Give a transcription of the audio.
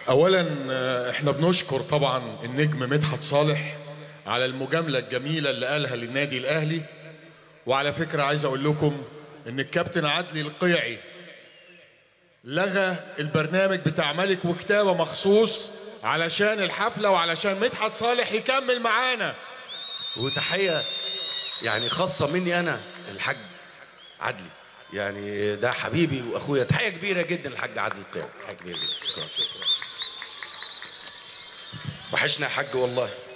اولا آه، احنا بنشكر طبعا النجم مدحت صالح على المجامله الجميله اللي قالها للنادي الاهلي وعلى فكره عايز اقول لكم ان الكابتن عدلي القيعي لغى البرنامج بتاع ملك وكتابه مخصوص علشان الحفله وعلشان مدحت صالح يكمل معانا وتحيه يعني خاصه مني انا الحاج عدلي يعني ده حبيبي واخويا تحيه كبيره جدا للحاج عدلي القيعي تحيه كبيره جدا شكرا وحشنا يا حاج والله